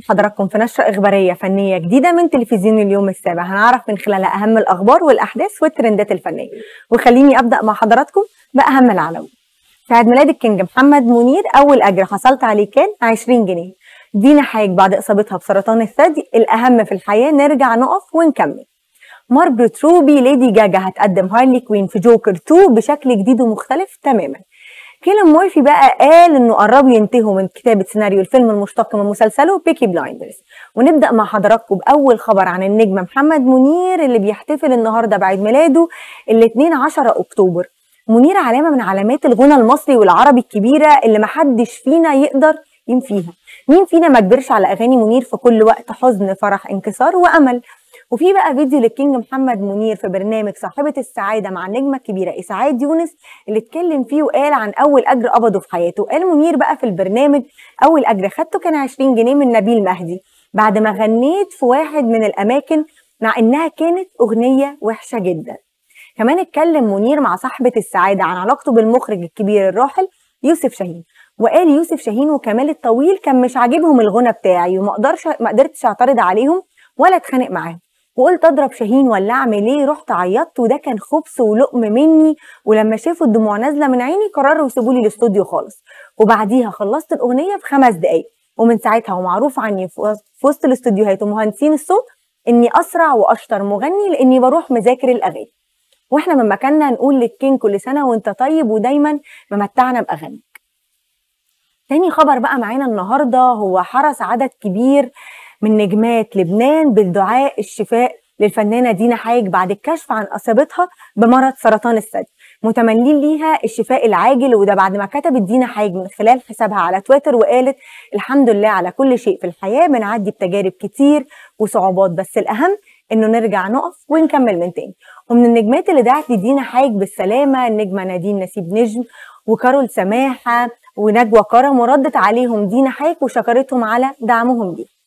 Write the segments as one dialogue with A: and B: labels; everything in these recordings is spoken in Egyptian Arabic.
A: حضراتكم في نشرة إخبارية فنية جديدة من تلفزيون اليوم السابع هنعرف من خلالها أهم الأخبار والأحداث والترندات الفنية وخليني أبدأ مع حضراتكم بأهم العناوين في عيد ميلاد الكينج محمد منير أول أجر حصلت عليه كان 20 جنيه دينا حاج بعد إصابتها بسرطان الثدي الأهم في الحياة نرجع نقف ونكمل مارجريت روبي ليدي جاجا هتقدم هارلي كوين في جوكر 2 بشكل جديد ومختلف تماما كيلان مورفي بقى قال انه قربوا ينتهوا من كتابه سيناريو الفيلم المشتق من مسلسله بيكي بلايندرز ونبدا مع حضراتكم باول خبر عن النجم محمد منير اللي بيحتفل النهارده بعيد ميلاده ال 12 اكتوبر منير علامه من علامات الغنى المصري والعربي الكبيره اللي محدش فينا يقدر ينفيها مين فينا ما كبرش على اغاني منير في كل وقت حزن فرح انكسار وامل وفي بقى فيديو للكينج محمد منير في برنامج صاحبة السعادة مع النجمة الكبيرة إسعاد يونس اللي اتكلم فيه وقال عن أول أجر قبضه في حياته قال منير بقى في البرنامج أول أجر خدته كان 20 جنيه من نبيل مهدي بعد ما غنيت في واحد من الأماكن مع إنها كانت أغنية وحشة جدا كمان اتكلم منير مع صاحبة السعادة عن علاقته بالمخرج الكبير الراحل يوسف شاهين وقال يوسف شاهين وكمال الطويل كان مش عاجبهم الغنى بتاعي وما اقدرش ما قدرتش اعترض عليهم ولا اتخانق معاهم وقلت اضرب شاهين ولا اعمل ايه رحت عيطت وده كان خبث ولقم مني ولما شافوا الدموع نازله من عيني قرروا يسيبوا لي الاستوديو خالص وبعديها خلصت الاغنيه في خمس دقايق ومن ساعتها ومعروف عني في وسط الاستوديوهات ومهندسين الصوت اني اسرع واشطر مغني لاني بروح مذاكر الاغاني واحنا من مكاننا نقول للكين كل سنه وانت طيب ودايما ممتعنا باغانيك تاني خبر بقى معانا النهارده هو حرص عدد كبير من نجمات لبنان بالدعاء الشفاء للفنانه دينا حاج بعد الكشف عن اصابتها بمرض سرطان الثدي متمنين ليها الشفاء العاجل وده بعد ما كتبت دينا حاج من خلال حسابها على تويتر وقالت الحمد لله على كل شيء في الحياه بنعدي بتجارب كتير وصعوبات بس الاهم انه نرجع نقف ونكمل من تاني ومن النجمات اللي دعت لدينا حاج بالسلامه النجمه نادين نسيب نجم وكارول سماحه ونجوى كرم وردت عليهم دينا حاج وشكرتهم على دعمهم ليه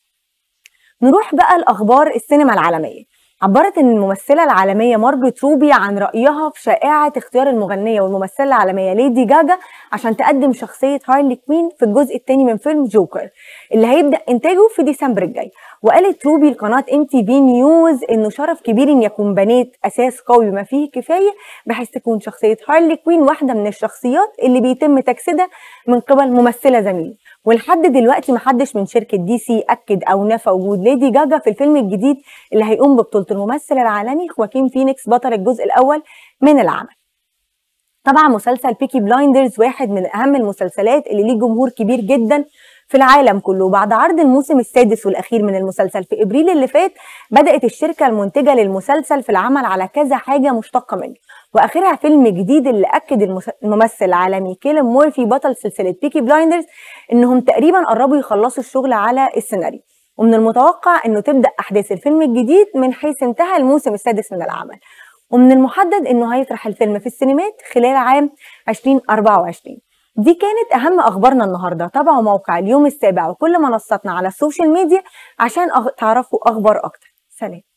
A: نروح بقى لاخبار السينما العالميه عبرت ان الممثله العالميه مارجريت روبي عن رايها في شائعه اختيار المغنيه والممثله العالميه ليدي جاجا عشان تقدم شخصيه هارلي كوين في الجزء الثاني من فيلم جوكر اللي هيبدا انتاجه في ديسمبر الجاي وقالت روبي لقناه ام تي في نيوز انه شرف كبير ان يكون بنات اساس قوي ما فيه كفايه بحيث تكون شخصيه هارلي كوين واحده من الشخصيات اللي بيتم تجسيدها من قبل ممثله زميل ولحد دلوقتي محدش من شركة دي سي أكد أو نفى وجود ليدي جاجا في الفيلم الجديد اللي هيقوم ببطولة الممثل العالمي خواكين فينيكس بطل الجزء الأول من العمل طبعا مسلسل بيكي بلايندرز واحد من أهم المسلسلات اللي ليه جمهور كبير جدا في العالم كله بعد عرض الموسم السادس والأخير من المسلسل في إبريل اللي فات بدأت الشركة المنتجة للمسلسل في العمل على كذا حاجة مشتقة منه واخرها فيلم جديد اللي اكد الممثل العالمي كيلن مورفي بطل سلسله بيكي بلايندرز انهم تقريبا قربوا يخلصوا الشغل على السيناريو ومن المتوقع انه تبدا احداث الفيلم الجديد من حيث انتهى الموسم السادس من العمل ومن المحدد انه هيطرح الفيلم في السينمات خلال عام 2024 دي كانت اهم اخبارنا النهارده تابعوا موقع اليوم السابع وكل منصاتنا على السوشيال ميديا عشان تعرفوا اخبار اكتر سلام